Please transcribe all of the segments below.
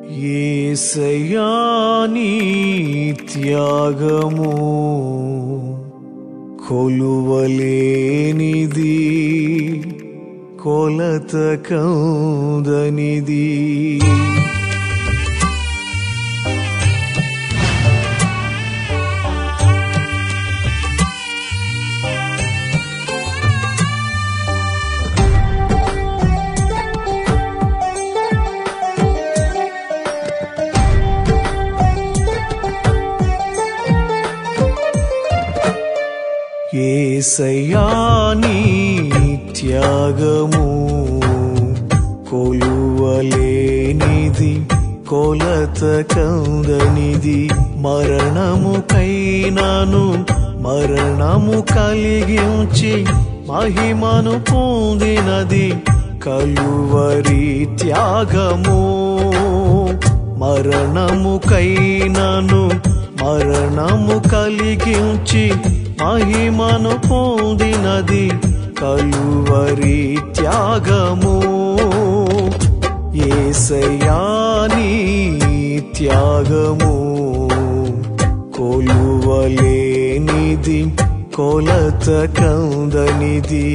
ఏసయ్యా నీ త్యాగము కొలువలేనిది కొలత కౌదనిది ఏసయ్యా నీ త్యాగము కొలువలేనిది కొలత కందనిది మరణముకైనాను మరణము కలిగించి మహిమను పొందినది కలువరి త్యాగము మరణముకైనాను మరణము కలిగించి మహిమను పొందినది కలువరి త్యాగము ఏసయాని త్యాగము కొలువలేనిది కొలత కందనిది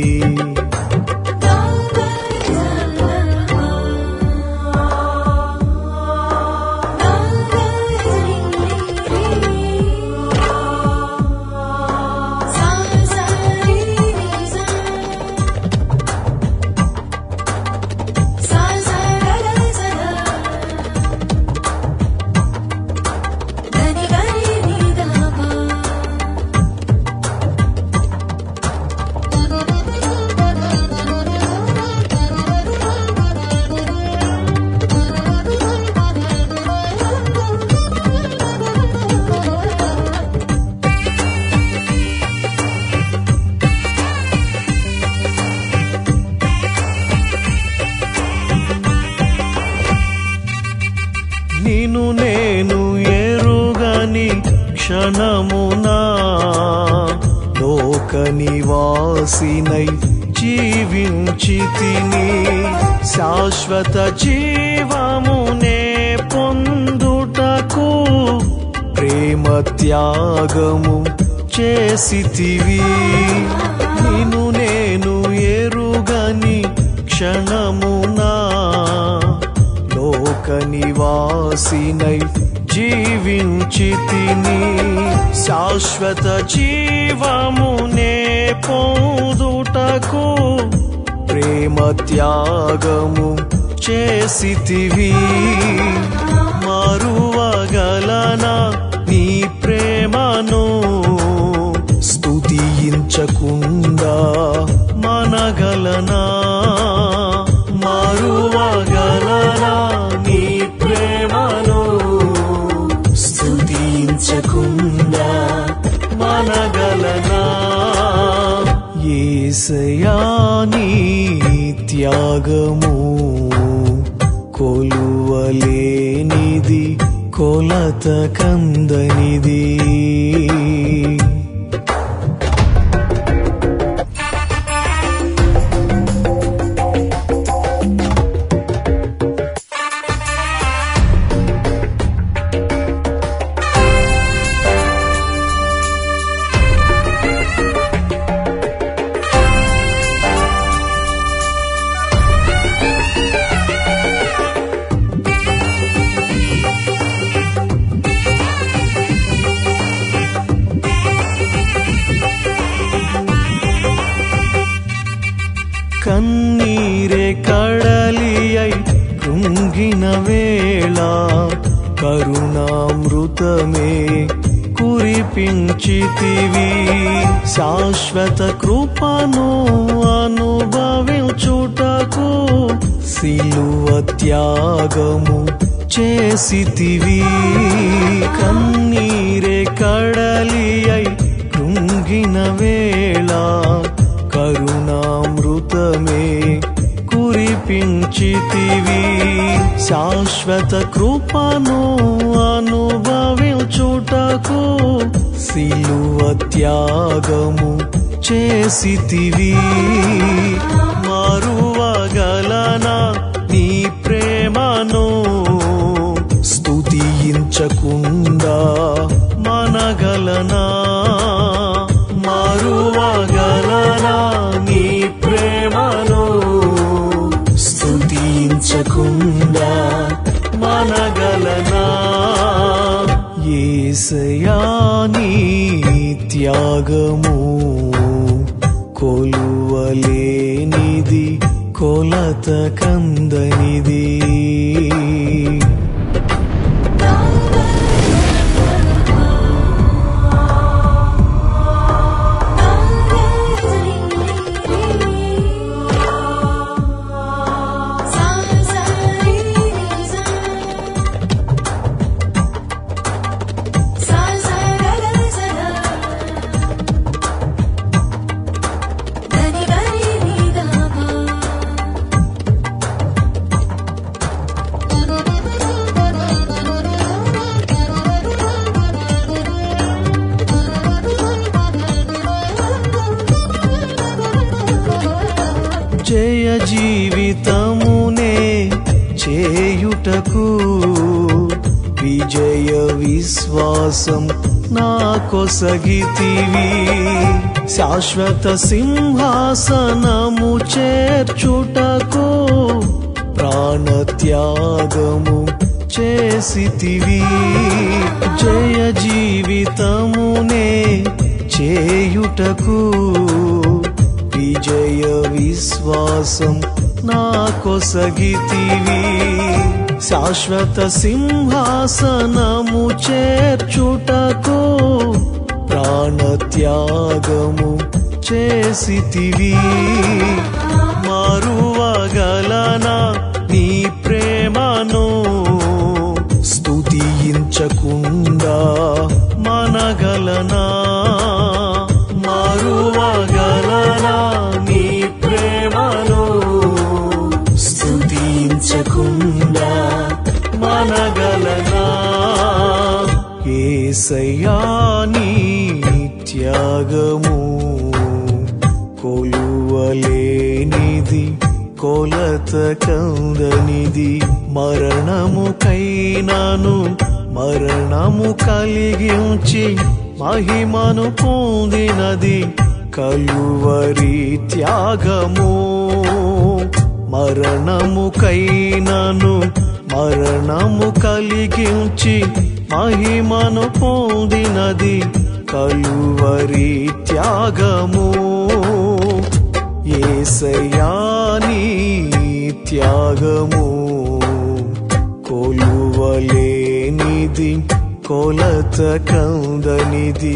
నిన్ను నేను ఎరుగని క్షణమునా లోక నివాసినై జీవించి తిని శాశ్వత జీవమునే పొందుటకు ప్రేమ త్యాగము చేసితివి నిన్ను నేను ఎరుగని క్షణమునా లోక నివాసినై జీవించి తిని శాశ్వత జీవమునే పొందుటకు ప్రేమ త్యాగము చేసితివి మారువగలనా నీ ప్రేమను స్తుతించకుండా మనగలనా మారువగలనా నీ ప్రేమను స్తుతించకుండా మనగలనా ఏసయాని త్యాగము కొలువలేనిది కొలత కందనిది కన్నీరే కడలియై కృంగిన వేళ కరుణామృతమే కురిపించితివి శాశ్వత కృపను అనుభవించుటకు సిలువ త్యాగము చేసితివి కన్నీరే కడలియై కృంగిన వేళ కరుణామృతమే కురిపించితివి శాశ్వత కృపను అనుభవించుటకు సిలువ త్యాగము చేసితివి మారువగలనా నీ ప్రేమను స్తుతించకుండా మనగలనా ఏసయాని త్యాగము కొలువలేనిది కొలత కందనిది జయ జీవితమునే చేయుటకు విజయ విశ్వాసం నా కొసగితివి శాశ్వత సింహాసనము చేర్చుటకు ప్రాణత్యాగము చేసితివి జయ జీవితమునే చేయుటకు విజయ విశ్వాసం నా కొసగితివి శాశ్వత సింహాసనము చేర్చుటకు ప్రాణత్యాగము చేసితివి మారువగలనా నీ ప్రేమను స్తుతించకుండా మనగలనా మారువగలనా నీ ప్రేమను స్తుతించకుండా మనగలనా ఏసయాని త్యాగము కొలువలేనిది కొలత కందనిది మరణముకైనాను మరణము కలిగించి మహిమను పొందినది కలువరి త్యాగము మరణముకైనను మరణము కలిగించి మహిమను పొందినది కలువరి త్యాగము ఏసయాని త్యాగము కొలువలేనిది కొలత కందనిది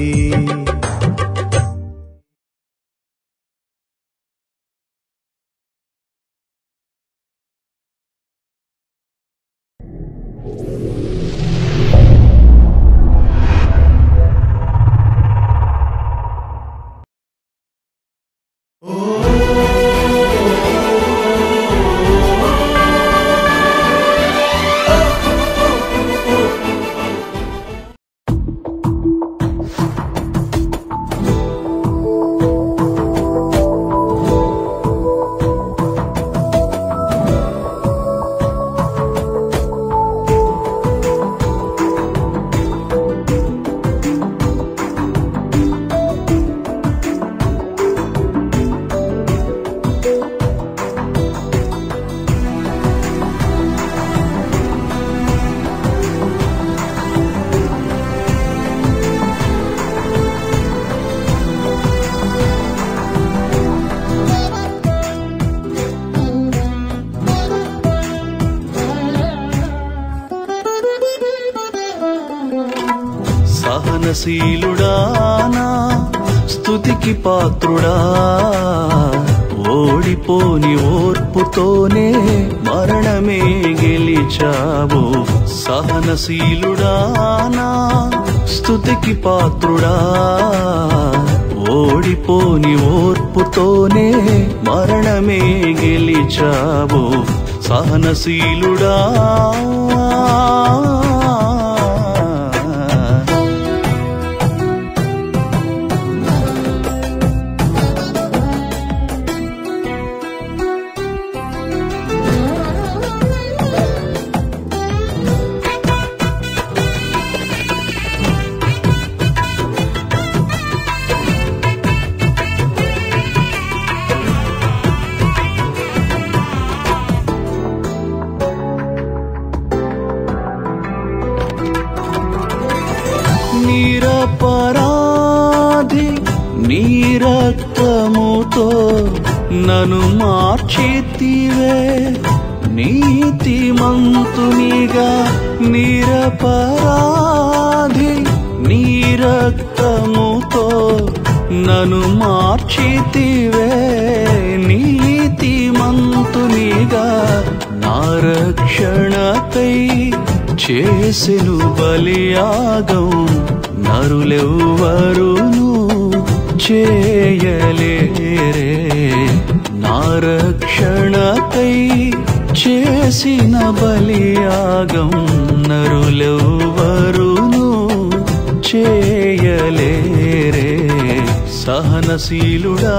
సహనశీలుడానా స్తుతికి పాత్రుడా ఓడిపోని ఓర్పుతోనే మరణమే గెలిచావు సహనశీలుడానా స్తుతికి పాత్రుడా ఓడిపోని ఓర్పుతోనే మరణమే గెలిచావు సహనశీలుడా నిరపరాధి నీ రక్తముతో నన్ను మార్చితివే నీతిమంతునిగా నిరపరాధి నీ రక్తముతో నన్ను మార్చితివే నీతిమంతునిగా నా రక్షణకై చేసెను బలియాగం నరులెవ్వరును చేయలేరే నా రక్షణకై చేసిన బలియాగం నరులెవ్వరును చేయలేరే సహనశీలుడా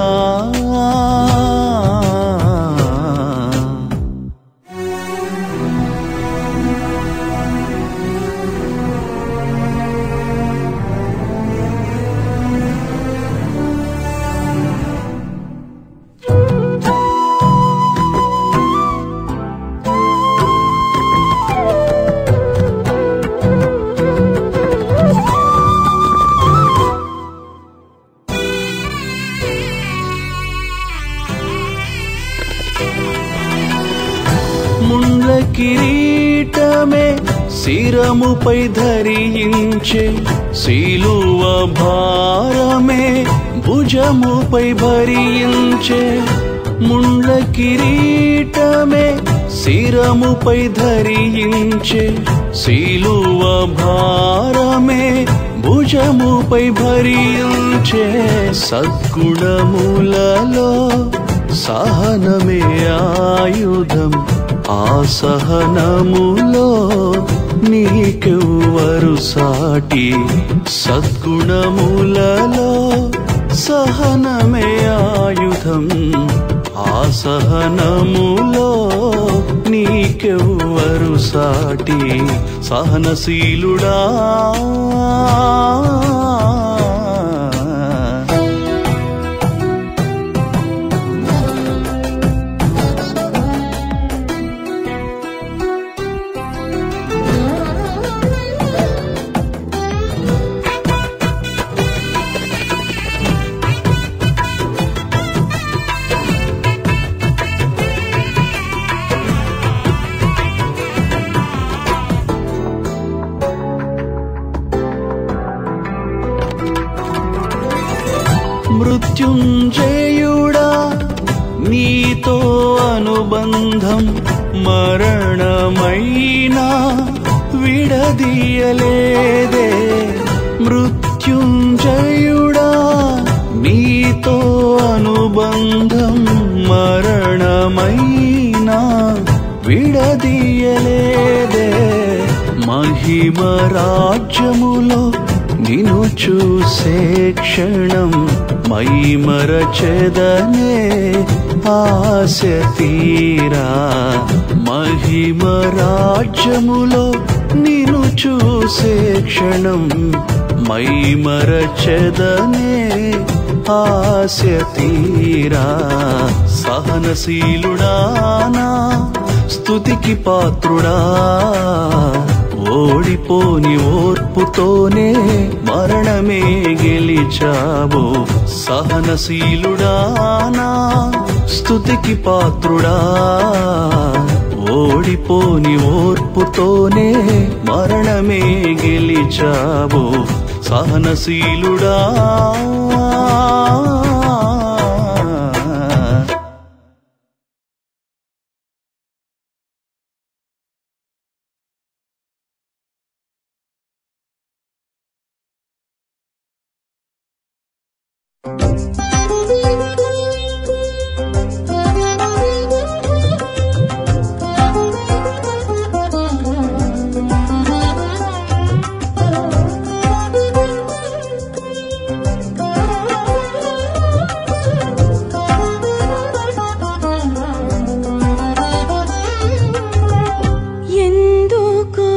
ముండ్ల కిరీటమే శిరముపై ధరించే శీలువ భారమే భుజముపై భరించే ముండ్ల కిరీటమే శిరముపై ధరించే శీలువ భారమే భుజముపై భరించే సద్గుణములలో సహనమే ఆయుధం ఆ సహనములో నీకెవ్వరు సాటి సద్గుణములలో సహనమే ఆయుధం ఆ సహనములో నీకెవ్వరు సాటి సహనశీలుడా మృత్యుంజయుడా నీతో అనుబంధం మరణమైనా విడదీయలేదే మృత్యుంజయుడా నీతో అనుబంధం మరణమైనా విడదీయలేదే మహిమ రాజ్యములో నిన్ను చూసే క్షణం మైమరచెదనే ఆశ తీరా మహిమ రాజ్యములో నిన్ను చూసే క్షణం మైమరచెదనే ఆశ తీరా సహనశీలుడానా స్తుతికి పాత్రుడా ఓడిపోని ఓర్పుతోనే మరణమే గెలిచావు సహనశీలుడానా స్తుతికి పాత్రుడా ఓడిపోని ఓర్పుతోనే మరణమే గెలిచావు సహనశీలుడా ఎందుకో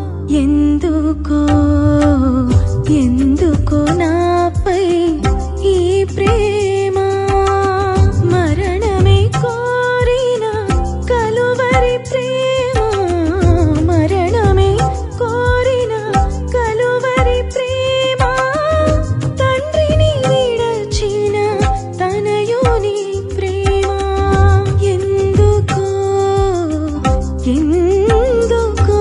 ఎందుకో ఎందుకో నాపై ఎందుకో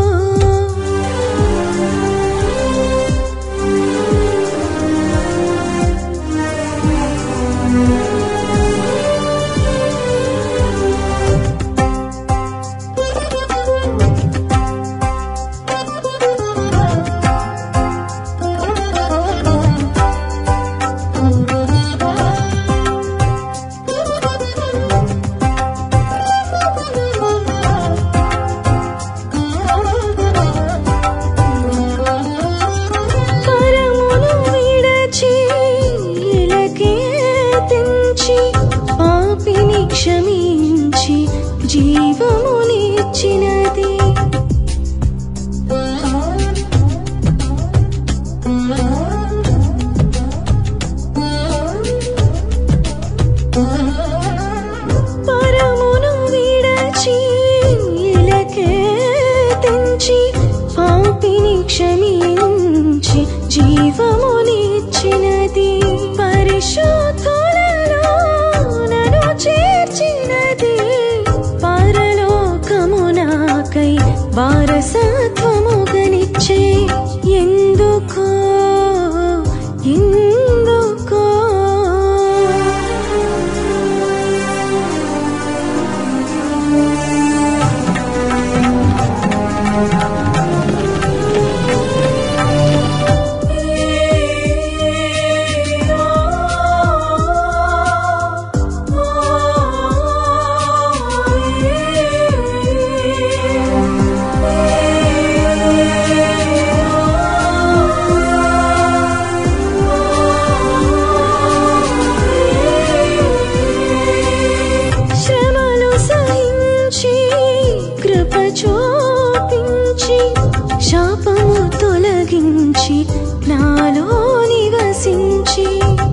పరమును విడచి ఇలకే తెంచి పాపిని క్షమించి జీవమునిచ్చినది పరమును విడచి ఇలకే తెంచి పాపిని క్షమించి జీవమునిచ్చినది పరిశుద్ధులలో నన్ను చేర్చినది పరలోకమునాకై వారసత్వముగనిచ్చే ఎందుకో ఎందుకో శ్రమలు సహించి కృప చూపించి శాపము తొలగించి నాలో నివసించి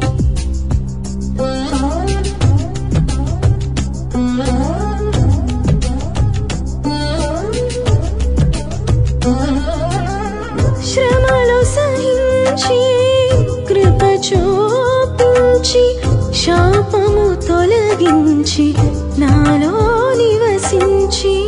శ్రమలు సహించి కృప చూపించి శాపము తొలగించి నాలో నివసించి